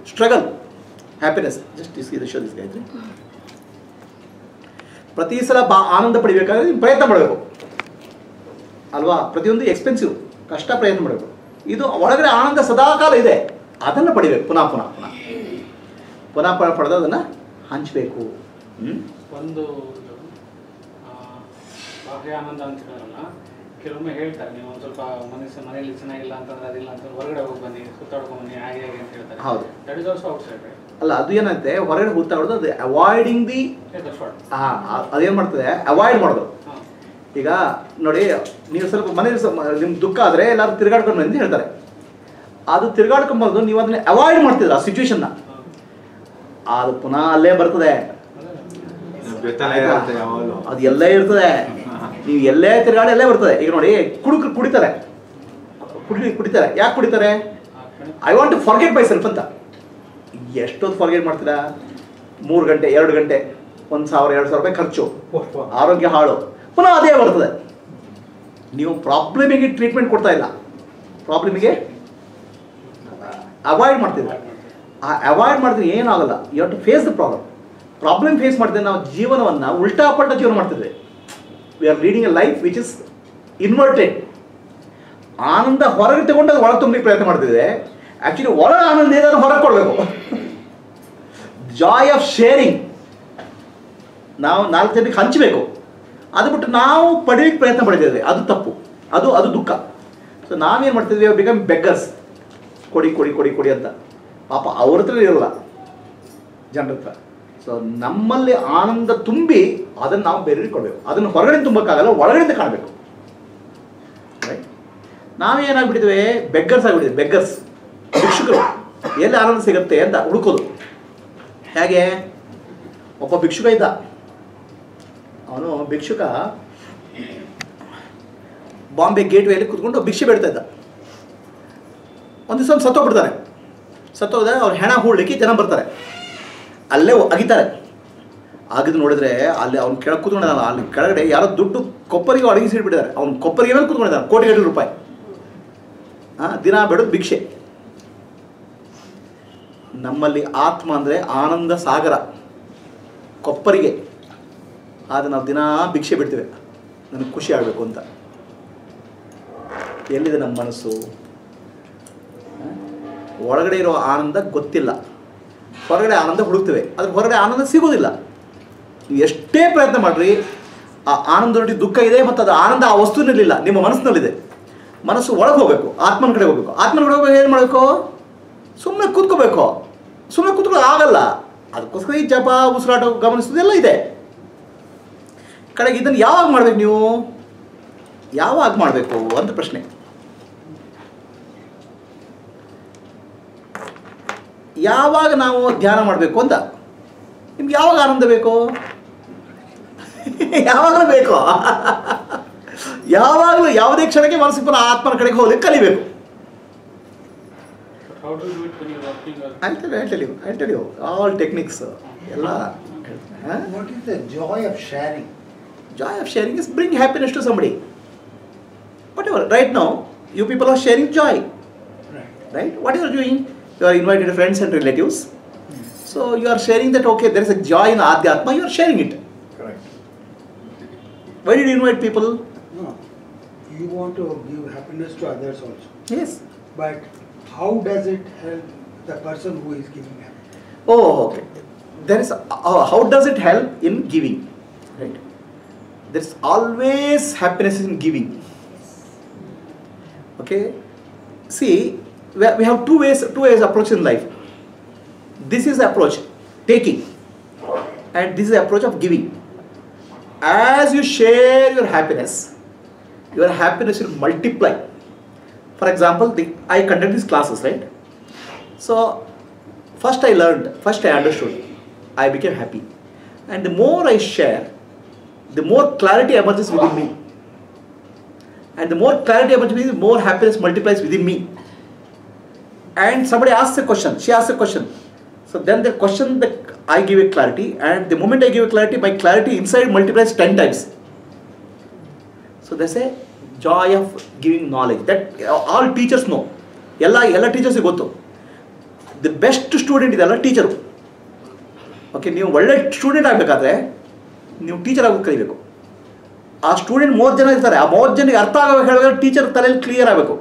Struggle happiness just is ಇದು show this Gayatri ಪ್ರತಿ ಸಲ ಬಾ ಆನಂದ ಪಡಿಬೇಕಾದ್ರೆ ನೀವು ಪ್ರಯತ್ನ ಮಾಡಬೇಕು ಅಲ್ವಾ ಪ್ರತಿಯೊಂದು ಎಕ್ಸ್ಪೆನ್ಸಿವ್ ಕಷ್ಟ ಪ್ರಯತ್ನ ಮಾಡಬೇಕು ಇದು ಒಳಗಡೆ ಆನಂದ ಸದಾಕಾಲ ಇದೆ ಅದನ್ನು ಪಡಿಬೇಕು ಪುನಃ ಪುನಃ ಪುನಃ ಪುನಃ ಪ- ಪಡೆದು ಅದನ್ನು ಹಂಚಬೇಕು ಹ್ಞೂ ಒಂದು ಇದು, ಆ, ಬಾಹ್ಯ ಆನಂದ ಅಂತ ಹೇಳೋಲ್ಲ ಕೆಲವೊಮ್ಮೆ ಹೇಳ್ತಾರೆ ನೀವು ಒಂದು ಸ್ವಲ್ಪ ಮನಸ್ಸು ಮನೆಯಲ್ಲಿ ಚೆನ್ನಾಗಿಲ್ಲ ಅಂತಂದ್ರೆ ಅದಿಲ್ಲ ಅಂತಂದ್ರೆ ಹೊರಗಡೆ ಹೋಗಿ ಬನ್ನಿ ಸುತ್ತಾಡ್ಕೊಂಡು ಬನ್ನಿ ಹಾಗೆ ಹಾಗೆ ಅಂತ ಹೇಳ್ತಾರೆ ಹೌದು. That is also outside ಅಲ್ಲ ಅದು ಏನಂತೆ ಹೊರಗಡೆ ಗೊತ್ತಾಗೋದು ಅದು ಅವಾಯ್ಡಿಂಗ್ ದಿ ಹಾಂ ಅದೇನು ಮಾಡ್ತದೆ ಅವಾಯ್ಡ್ ಮಾಡೋದು ಹಾಂ ಈಗ ನೋಡಿ ನೀವು ಸ್ವಲ್ಪ ಮನೇಲಿ ನಿಮ್ಗೆ ದುಃಖ ಆದರೆ ಎಲ್ಲರೂ ತಿರ್ಗಾಡ್ಕೊಂಡು ಬನ್ನಿ ಅಂತ ಹೇಳ್ತಾರೆ ಅದು ತಿರ್ಗಾಡ್ಕೊಂಬಾರ್ದು ನೀವು ಅದನ್ನ ಅವಾಯ್ಡ್ ಮಾಡ್ತಿದ್ರ ಆ ಸಿಚುವೇಶನ್ನ ಅದು ಪುನಃ ಅಲ್ಲೇ ಬರ್ತದೆ ಬೆತ್ತಲೆ ಇರುತ್ತೆ ಯಾವಾಗಲೂ ಅದು ಎಲ್ಲೇ ಇರ್ತದೆ ನೀವು ಎಲ್ಲೇ ತಿರ್ಗಾಡಿ ಎಲ್ಲೇ ಬರ್ತದೆ ಈಗ ನೋಡಿ ಕುಡುಕರು ಕುಡಿತಾರೆ ಕುಡಿ ಕುಡಿತಾರೆ ಯಾಕೆ ಕುಡಿತಾರೆ I want to forget myself ಅಂತ ಎಷ್ಟೊತ್ತು ಫಾರ್ಗೆಟ್ ಮಾಡ್ತೀರಾ ಮೂರು ಗಂಟೆ ಎರಡು ಗಂಟೆ ಒಂದು ಸಾವಿರ ಎರಡು ಸಾವಿರ ರೂಪಾಯಿ ಖರ್ಚು ಆರೋಗ್ಯ ಹಾಳು ಪುನಃ ಅದೇ ಬರ್ತದೆ ನೀವು ಪ್ರಾಬ್ಲಮಿಗೆ ಟ್ರೀಟ್ಮೆಂಟ್ ಕೊಡ್ತಾ ಇಲ್ಲ ಪ್ರಾಬ್ಲಮಿಗೆ ಅವಾಯ್ಡ್ ಮಾಡ್ತಿದ್ರೆ ಆ ಅವಾಯ್ಡ್ ಮಾಡಿದ್ರೆ ಏನಾಗಲ್ಲ you have to face the problem problem face ಮಾಡಿದ್ರೆ ನಾವು ಜೀವನವನ್ನು ಉಲ್ಟಾ ಪಲ್ಟಾ ಜೀವನ ಮಾಡ್ತಿದ್ವಿ we are leading a life which is inverted ಆನಂದ ಹೊರಗೆ ತಗೊಂಡು ಅದು ಒಳಗೆ ತುಂಬಲಿಕ್ಕೆ ಪ್ರಯತ್ನ ಮಾಡ್ತಿದ್ದೆ ಆ್ಯಕ್ಚುಲಿ ಒಳ ಆನಂದ ಏನಾದ್ರು ಹೊರಗೆ ಕೊಡಬೇಕು ಜಾಯ್ ಆಫ್ ಶೇರಿಂಗ್ ನಾವು ನಾಲ್ಕು ಜನಕ್ಕೆ ಹಂಚಬೇಕು ಅದು ಬಿಟ್ಟು ನಾವು ಪಡೆಯಲಿಕ್ಕೆ ಪ್ರಯತ್ನ ಪಡ್ತಿದ್ವಿ ಅದು ತಪ್ಪು ಅದು ಅದು ದುಃಖ ಸೊ ನಾವೇನು ಮಾಡ್ತಿದ್ವಿ ಬಿಕಮ್ ಬೆಗ್ಗರ್ಸ್ ಕೊಡಿ ಕೊಡಿ ಕೊಡಿ ಕೊಡಿ ಅಂತ ಪಾಪ ಅವ್ರ ಹತ್ರ ಇರಲ್ಲ ಜನರ ಹತ್ರ ಸೊ ನಮ್ಮಲ್ಲಿ ಆನಂದ ತುಂಬಿ ಅದನ್ನು ನಾವು ಬೇರೆಯವ್ರಿಗೆ ಕೊಡಬೇಕು ಅದನ್ನು ಹೊರಗಡೆ ತುಂಬಕ್ಕಾಗಲ್ಲ ಒಳಗಡೆಯಿಂದ ಕಾಣಬೇಕು ರೈಟ್ ನಾವೇನಾಗ್ಬಿಟ್ಟಿದ್ವಿ ಬೆಗ್ಗರ್ಸ್ ಆಗಿಬಿಟ್ಟಿದ್ವಿ ಬೆಗ್ಗರ್ಸ್ ಭಿಕ್ಷುಕರು ಎಲ್ಲಿ ಆನಂದ ಸಿಗುತ್ತೆ ಅಂತ ಹುಡುಕೋದು ಹೇಗೆ ಒಬ್ಬ ಭಿಕ್ಷುಕ ಇದ್ದ ಅವನು ಭಿಕ್ಷುಕ ಬಾಂಬೆ ಗೇಟ್ ವೇಲಿ ಕೂತ್ಕೊಂಡು ಭಿಕ್ಷೆ ಬೇಡ್ತಾ ಇದ್ದ ಒಂದು ದಿವಸ ಅವ್ನು ಸತ್ತೋಗ್ಬಿಡ್ತಾನೆ ಸತ್ತೋದ್ರೆ ಅವ್ರು ಹೆಣ ಹೂಡ್ಲಿಕ್ಕೆ ಜನ ಬರ್ತಾರೆ ಅಲ್ಲೇ ಅಗಿತಾರೆ ಅಗಿದು ನೋಡಿದ್ರೆ ಅಲ್ಲಿ ಅವ್ನು ಕೆಳಗೆ ಕೂತ್ಕೊಂಡಿದ್ದಾನೆ ಅಲ್ಲಿ ಕೆಳಗಡೆ ಯಾರೋ ದುಡ್ಡು ಕೊಪ್ಪರಿಗೆ ಅಡಗಿಸಿಟ್ಬಿಟ್ಟಿದ್ದಾರೆ ಅವ್ನು ಕೊಪ್ಪರಿಗೆ ಮೇಲೆ ಕೂತ್ಕೊಂಡಿದ್ದಾನೆ ಕೋಟಿಗಟ್ಟಲೆ ರೂಪಾಯಿ ಹಾಂ ದಿನ ಬೇಡೋದು ಭಿಕ್ಷೆ ನಮ್ಮಲ್ಲಿ ಆತ್ಮ ಅಂದರೆ ಆನಂದ ಸಾಗರ ಕೊಪ್ಪರಿಗೆ ಆದರೆ ನಾವು ದಿನಾ ಭಿಕ್ಷೆ ಬಿಡ್ತೇವೆ ನನಗೆ ಖುಷಿ ಆಗಬೇಕು ಅಂತ ಎಲ್ಲಿದೆ ನಮ್ಮ ಮನಸ್ಸು ಹ? ಒಳಗಡೆ ಇರೋ ಆನಂದ ಗೊತ್ತಿಲ್ಲ ಹೊರಗಡೆ ಆನಂದ ಹುಡುಕ್ತೇವೆ ಅದ್ರ ಹೊರಗಡೆ ಆನಂದ ಸಿಗೋದಿಲ್ಲ ನೀವು ಎಷ್ಟೇ ಪ್ರಯತ್ನ ಮಾಡ್ರಿ ಆ ಆನಂದದೊಟ್ಟಿಗೆ ದುಃಖ ಇದೆ ಮತ್ತು ಅದು ಆನಂದ ಆ ವಸ್ತುವಿನಲ್ಲಿಲ್ಲ ನಿಮ್ಮ ಮನಸ್ಸಿನಲ್ಲಿದೆ ಮನಸ್ಸು ಒಳಗೆ ಹೋಗಬೇಕು ಆತ್ಮನ ಕಡೆ ಹೋಗಬೇಕು ಆತ್ಮನ ಕಡೆ ಹೋಗ್ಬೇಕು ಏನು ಮಾಡಬೇಕು ಸುಮ್ಮನೆ ಕೂತ್ಕೋಬೇಕು ಸುಮ್ಮನೆ ಕೂತ್ಕೊಳ್ಳೋ ಆಗಲ್ಲ ಅದಕ್ಕೋಸ್ಕರ ಈ ಜಪ ಉಸಿರಾಟ ಗಮನಿಸೋದೆಲ್ಲ ಇದೆ ಕಡೆಗೆ ಇದನ್ನು ಯಾವಾಗ ಮಾಡ್ಬೇಕು ನೀವು ಯಾವಾಗ ಮಾಡಬೇಕು ಅಂತ ಪ್ರಶ್ನೆ ಯಾವಾಗ ನಾವು ಧ್ಯಾನ ಮಾಡಬೇಕು ಅಂತ ನಿಮ್ಗೆ ಯಾವಾಗ ಆನಂದ ಬೇಕು ಯಾವಾಗಲೂ ಬೇಕು ಯಾವಾಗಲೂ ಯಾವುದೇ ಕ್ಷಣಕ್ಕೆ ಮನಸ್ಸಿಗೆ ಪುನಃ ಆತ್ಮನ ಕಡೆಗೆ ಹೋಗ್ಲಿಕ್ಕೆ ಕಲಿಬೇಕು how do you it when you working I tell I tell you I tell you all techniques ಎಲ್ಲ What is the joy of sharing? joy of sharing is bring happiness to somebody whatever right now you people are sharing joy Right. right what you are doing you are invited friends and relatives so you are sharing that okay there is a joy in adhyatma you are sharing it Correct. why did you invite people No, you want to give happiness to others also. yes But how does it help the person who is giving happiness? oh okay there is uh, how does it help in giving right there's always happiness in giving okay see we we have two ways two ways approach in life this is the approach taking and this is the approach of giving as you share your happiness your happiness will multiply for example the, i conduct these classes right so first i learned first i understood i became happy and the more i share the more clarity emerges within me and the more clarity emerges within me, the more happiness multiplies within me and somebody asks a question she asks a question so then the question that i give a clarity and the moment i give a clarity my clarity inside multiplies 10 times so they say joy of giving knowledge that all teachers know ಎಲ್ಲ ಎಲ್ಲ ಟೀಚರ್ಸಿಗೆ ಗೊತ್ತು the best student ಇದೆಲ್ಲ teacher okay ನೀವು ಒಳ್ಳೆ student ಆಗಬೇಕಾದ್ರೆ ನೀವು teacher ಆಗೋದು ಕಲಿಬೇಕು ಆ ಸ್ಟೂಡೆಂಟ್ ಮೂವತ್ತು ಜನ ಇರ್ತಾರೆ ಆ ಮೂವತ್ತು ಜನಕ್ಕೆ ಅರ್ಥ ಆಗೋ ಹೇಳಿದ್ರೆ ಟೀಚರ್ ತಲೆಯಲ್ಲಿ ಕ್ಲಿಯರ್ ಆಗಬೇಕು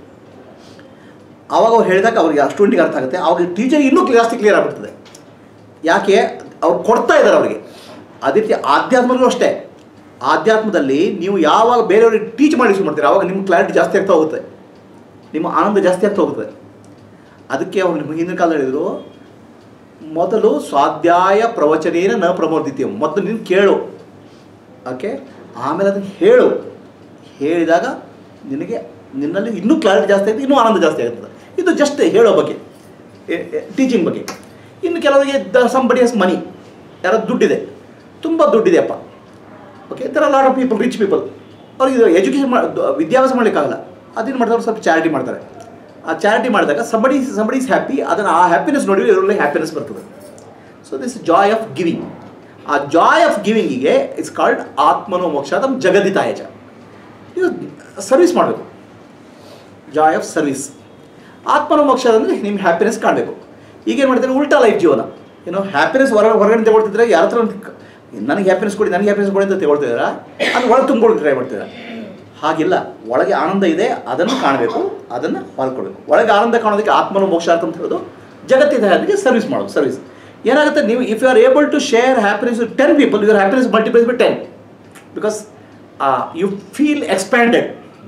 ಆವಾಗ ಅವ್ರು ಹೇಳಿದಾಗ ಅವ್ರಿಗೆ ಆ ಸ್ಟೂಡೆಂಟಿಗೆ ಅರ್ಥ ಆಗುತ್ತೆ ಅವಾಗ ಟೀಚರ್ ಇನ್ನೂ ಜಾಸ್ತಿ ಕ್ಲಿಯರ್ ಆಗಿಬಿಡ್ತದೆ ಯಾಕೆ ಅವ್ರು ಕೊಡ್ತಾ ಇದ್ದಾರೆ ಅವರಿಗೆ ಅದೇ ರೀತಿ ಆಧ್ಯಾತ್ಮದಲ್ಲೂ ಅಷ್ಟೇ ಆಧ್ಯಾತ್ಮದಲ್ಲಿ ನೀವು ಯಾವಾಗ ಬೇರೆಯವ್ರಿಗೆ ಟೀಚ್ ಮಾಡಿ ಶುರು ಮಾಡ್ತೀರಾ ಆವಾಗ ನಿಮ್ಮ ಕ್ಲಾರಿಟಿ ಜಾಸ್ತಿ ಆಗ್ತಾ ಹೋಗುತ್ತೆ ನಿಮ್ಮ ಆನಂದ ಜಾಸ್ತಿ ಆಗ್ತಾ ಹೋಗುತ್ತೆ ಅದಕ್ಕೆ ಅವ್ರು ನಿಮ್ಮ ಹಿಂದಿನ ಕಾಲದಲ್ಲಿ ಹೇಳಿದರು ಮೊದಲು ಸ್ವಾಧ್ಯಾಯ ಪ್ರವಚನೇನ ನ ಪ್ರಮೋದಿತ್ಯ ಮೊದಲು ನೀನು ಕೇಳು ಓಕೆ ಆಮೇಲೆ ಅದನ್ನು ಹೇಳು ಹೇಳಿದಾಗ ನಿನಗೆ ನಿನ್ನಲ್ಲಿ ಇನ್ನೂ ಕ್ಲಾರಿಟಿ ಜಾಸ್ತಿ ಆಗುತ್ತೆ ಇನ್ನೂ ಆನಂದ ಜಾಸ್ತಿ ಆಗುತ್ತದೆ ಇದು ಜಸ್ಟ್ ಹೇಳೋ ಬಗ್ಗೆ ಟೀಚಿಂಗ್ ಬಗ್ಗೆ ಇನ್ನು ಕೆಲವರಿಗೆ ದ ಸಂಬಡಿ ಹಸ್ ಮನಿ ಯಾರೋ ದುಡ್ಡಿದೆ ತುಂಬ ದುಡ್ಡಿದೆಯಪ್ಪ okay there are lot of people rich people ಅವ್ರಿಗೆ ಎಜುಕೇಷನ್ ಮಾ ವಿದ್ಯಾಭ್ಯಾಸ ಮಾಡಲಿಕ್ಕಾಗಲ್ಲ ಅದೇನು ಮಾಡ್ತಾರೆ ಅವ್ರು ಸ್ವಲ್ಪ ಚಾರಿಟಿ ಮಾಡ್ತಾರೆ ಆ ಚಾರಿಟಿ ಮಾಡಿದಾಗ ಸಂಬಡಿ ಸಂಬಡಿ ಇಸ್ ಹ್ಯಾಪಿ ಅದನ್ನು ಆ ಹ್ಯಾಪಿನೆಸ್ ನೋಡಿ ಇವರಲ್ಲಿ ಹ್ಯಾಪಿನೆಸ್ ಬರ್ತದೆ so this joy of giving ಆ ಜಾಯ್ ಆಫ್ ಗಿವಿಂಗಿಗೆ ಇಟ್ಸ್ ಕಾಲ್ಡ್ ಆತ್ಮನೋ ಮೋಕ್ಷ ತಮ್ಮ ಜಗದಿತಾಯಚ ನೀವು ಸರ್ವಿಸ್ ಮಾಡಬೇಕು ಜಾಯ್ ಆಫ್ ಸರ್ವಿಸ್ ಆತ್ಮನೋ ಮೋಕ್ಷ ಅಂದರೆ ನಿಮ್ಮ ಹ್ಯಾಪಿನೆಸ್ ಕಾಣಬೇಕು ಈಗೇನು ಮಾಡ್ತಾರೆ ಉಲ್ಟಾ ಲೈಫ್ ಜೀವನ ಏನೋ ಹ್ಯಾಪಿನೆಸ್ ಹೊರ ಹೊರಗಡೆ ತಗೊಳ್ತಿದ್ರೆ ಯಾರ ಹತ್ರ ಒಂದು ಕ- ನನಗೆ ಹ್ಯಾಪಿನೆಸ್ ಕೊಡಿ ನನಗೆ ಹ್ಯಾಪಿನೆಸ್ ಕೊಡಿ ಅಂತ ತಗೊಳ್ತಿದ್ದೀರಾ ಅದು ಒಳಗೆ ತುಂಬಿಕೊಳ್ಳಿ ಟ್ರೈ ಮಾಡ್ತಿದ್ದೀರಾ ಹಾಗಿಲ್ಲ ಒಳಗೆ ಆನಂದ ಇದೆ ಅದನ್ನು ಕಾಣಬೇಕು ಅದನ್ನು ಹೊರಕೊಡ್ಬೇಕು ಒಳಗೆ ಆನಂದ ಕಾಣೋದಕ್ಕೆ ಆತ್ಮನು ಮೋಕ್ಷ ಅಂತ ಹೇಳೋದು ಜಗತ್ತಿನ ಅದಕ್ಕೆ ಸರ್ವಿಸ್ ಮಾಡೋದು ಸರ್ವಿಸ್ ಏನಾಗುತ್ತೆ ನೀವು if you are able to share happiness ten people your happiness multiplies by ten because you feel expanded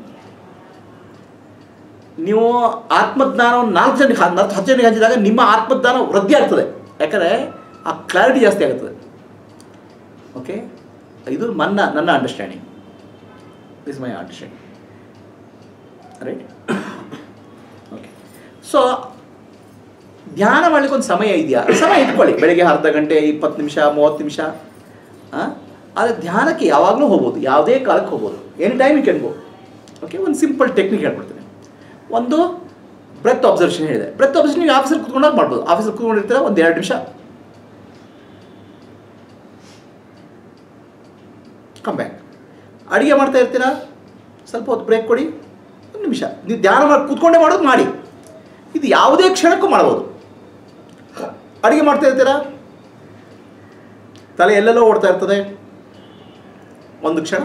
ನೀವು ಆತ್ಮಜ್ಞಾನವನ್ನು ನಾಲ್ಕು ಜನಕ್ಕೆ ಹ- ಹತ್ತು ಹತ್ತು ಜನಕ್ಕೆ ಹಂಚಿದಾಗ ನಿಮ್ಮ ಆತ್ಮಜ್ಞಾನ ವೃದ್ಧಿ ಆಗ್ತದೆ ಯಾಕಂದರೆ ಆ ಕ್ಲಾರಿಟಿ ಜಾಸ್ತಿ ಆಗುತ್ತದೆ ಓಕೆ ಇದು ನನ್ನ ನನ್ನ understanding is my understanding right okay so ಧ್ಯಾನ ಮಾಡ್ಲಿಕ್ಕೆ ಒಂದು ಸಮಯ ಇದೆಯಾ ಸಮಯ ಇಟ್ಕೊಳ್ಳಿ ಬೆಳಗ್ಗೆ ಅರ್ಧ ಗಂಟೆ ಇಪ್ಪತ್ತು ನಿಮಿಷ ಮೂವತ್ತು ನಿಮಿಷ ಆದರೆ ಧ್ಯಾನಕ್ಕೆ ಯಾವಾಗಲೂ ಹೋಗ್ಬೋದು ಯಾವುದೇ ಕಾಲಕ್ಕೆ ಹೋಗ್ಬೋದು any time you can go okay ಒಂದು ಸಿಂಪಲ್ ಟೆಕ್ನಿಕ್ ಹೇಳ್ಕೊಡ್ತೀನಿ ಒಂದು ಬ್ರೆತ್ ಅಬ್ಸರ್ವೇಷನ್ ಹೇಳಿದೆ ಬ್ರೆತ್ ಅಬ್ಸರ್ವೇಷನ್ ನೀವು ಆಫೀಸಲ್ಲಿ ಕುತ್ಕೊಂಡಾಗ ಮಾಡ್ಬೋದು ಆಫೀಸಲ್ಲಿ ಕುತ್ಕೊಂಡಿರ್ತೀರ ಒಂದು ಎರಡು ನಿಮಿಷ ಕಮ್ ಬ್ಯಾಕ್ ಅಡುಗೆ ಮಾಡ್ತಾ ಇರ್ತೀರಾ ಸ್ವಲ್ಪ ಹೊತ್ತು ಬ್ರೇಕ್ ಕೊಡಿ ಒಂದು ನಿಮಿಷ ನೀವು ಧ್ಯಾನ ಮಾಡಿ ಕೂತ್ಕೊಂಡೇ ಮಾಡೋದು ಮಾಡಿ ಇದು ಯಾವುದೇ ಕ್ಷಣಕ್ಕೂ ಮಾಡ್ಬೋದು ಅಡುಗೆ ಮಾಡ್ತಾ ಇರ್ತೀರಾ ತಲೆ ಎಲ್ಲೆಲ್ಲೋ ಓಡ್ತಾ ಇರ್ತದೆ ಒಂದು ಕ್ಷಣ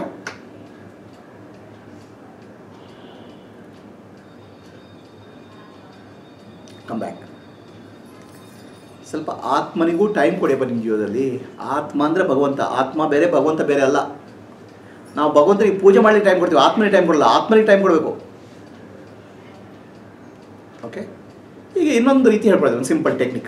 ಕಮ್ ಬ್ಯಾಕ್ ಸ್ವಲ್ಪ ಆತ್ಮನಿಗೂ ಟೈಮ್ ಕೊಡಿಯಪ್ಪ ನಿಮ್ಮ ಜೀವನದಲ್ಲಿ ಆತ್ಮ ಅಂದರೆ ಭಗವಂತ ಆತ್ಮ ಬೇರೆ ಭಗವಂತ ಬೇರೆ ಅಲ್ಲ ನಾವು ಭಗವಂತನಿಗೆ ಪೂಜೆ ಮಾಡಲಿಕ್ಕೆ ಟೈಮ್ ಕೊಡ್ತೀವಿ ಆತ್ಮನಿಗೆ ಟೈಮ್ ಕೊಡಲ್ಲ ಆತ್ಮನಿಗೆ ಟೈಮ್ ಕೊಡಬೇಕು ಓಕೆ ಈಗ ಇನ್ನೊಂದು ರೀತಿ ಹೇಳ್ಕೊಡ್ತೀನಿ ಒಂದು ಸಿಂಪಲ್ ಟೆಕ್ನಿಕ್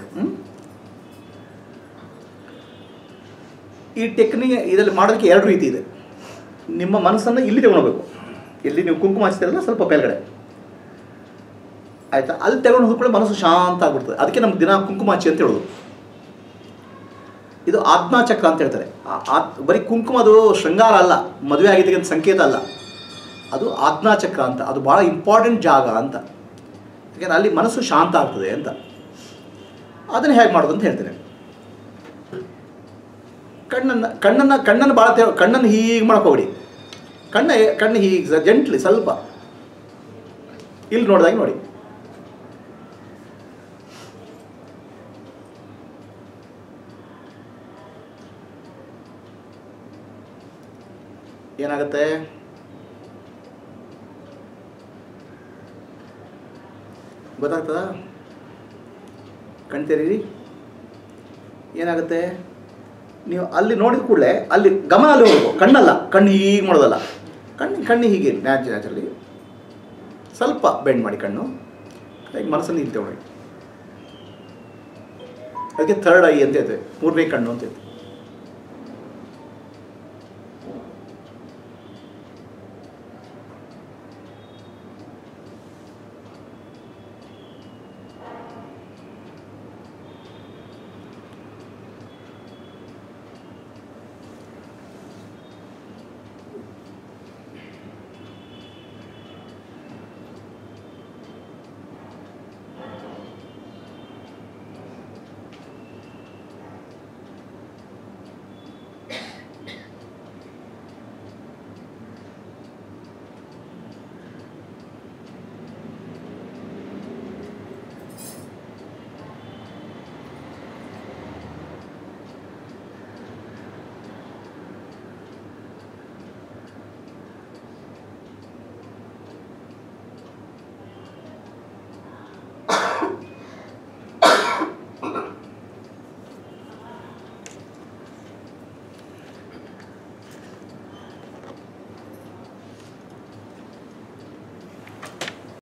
ಈ ಟೆಕ್ನಿಕ್ ಇದರಲ್ಲಿ ಮಾಡೋದಕ್ಕೆ ಎರಡು ರೀತಿ ಇದೆ ನಿಮ್ಮ ಮನಸ್ಸನ್ನು ಇಲ್ಲಿ ತಗೊಳ್ಬೇಕು ಎಲ್ಲಿ ನೀವು ಕುಂಕುಮ ಹಚ್ತೀರಲ್ಲ ಸ್ವಲ್ಪ ಮೇಲ್ಗಡೆ ಆಯ್ತಾ ಅಲ್ಲಿ ತಗೊಂಡು ಹೋದ್ಕೊಳ್ಳಿ ಮನಸ್ಸು ಶಾಂತ ಆಗ್ಬಿಡ್ತದೆ ಅದಕ್ಕೆ ನಮ್ಗೆ ದಿನ ಕುಂಕುಮ ಹಚ್ಚಿ ಅಂತ ಹೇಳೋದು ಇದು ಆತ್ಮಚಕ್ರ ಅಂತ ಹೇಳ್ತಾರೆ ಆ- ಆತ್ ಬರೀ ಕುಂಕುಮ ಅದು ಶೃಂಗಾರ ಅಲ್ಲ ಮದುವೆ ಆಗಿದ್ದಕ್ಕೆ ಅಂತ ಸಂಕೇತ ಅಲ್ಲ ಅದು ಆಜ್ಞಾಚಕ್ರ ಅಂತ ಅದು ಭಾಳ ಇಂಪಾರ್ಟೆಂಟ್ ಜಾಗ ಅಂತ ಯಾಕೆಂದ್ರೆ ಅಲ್ಲಿ ಮನಸ್ಸು ಶಾಂತ ಆಗ್ತದೆ ಅಂತ ಅದನ್ನು ಹೇಗೆ ಮಾಡೋದು ಅಂತ ಹೇಳ್ತೇನೆ ಕಣ್ಣನ್ನು ಕಣ್ಣನ್ನು ಕಣ್ಣನ್ನು ಭಾಳ ತೇ ಕಣ್ಣನ್ನು ಹೀಗೆ ಮಾಡ್ಕೋಬಿಡಿ ಕಣ್ಣ ಕಣ್ಣು ಹೀಗೆ ಜೆಂಟ್ಲಿ ಸ್ವಲ್ಪ ಇಲ್ಲಿ ನೋಡಿದಾಗ ನೋಡಿ ಏನಾಗುತ್ತೆ ಗೊತ್ತಾಗ್ತದ ಕಣ್ತೀರಿ ಏನಾಗುತ್ತೆ ನೀವು ಅಲ್ಲಿ ನೋಡಿದ ಕೂಡಲೇ ಅಲ್ಲಿ ಗಮನ ಅಲ್ಲಿ ಹೋಗ್ಬೇಕು ಕಣ್ಣಲ್ಲ ಕಣ್ಣು ಹೀಗೆ ಮಾಡೋದಲ್ಲ ಕಣ್ಣು ಕಣ್ಣು ಹೀಗೆ ನ್ಯಾಚ್ ನ್ಯಾಚುರಲಿ ಸ್ವಲ್ಪ ಬೆಂಡ್ ಮಾಡಿ ಕಣ್ಣು ಈಗ ಮನಸ್ಸನ್ನು ಇಲ್ಲಿ ತಗೊಳ್ಳಿ ಅದಕ್ಕೆ ಥರ್ಡ್ ಐ ಅಂತ ಹೇಳ್ತೇವೆ ಮೂರನೇ ಕಣ್ಣು ಅಂತ ಹೇಳ್ತೇವೆ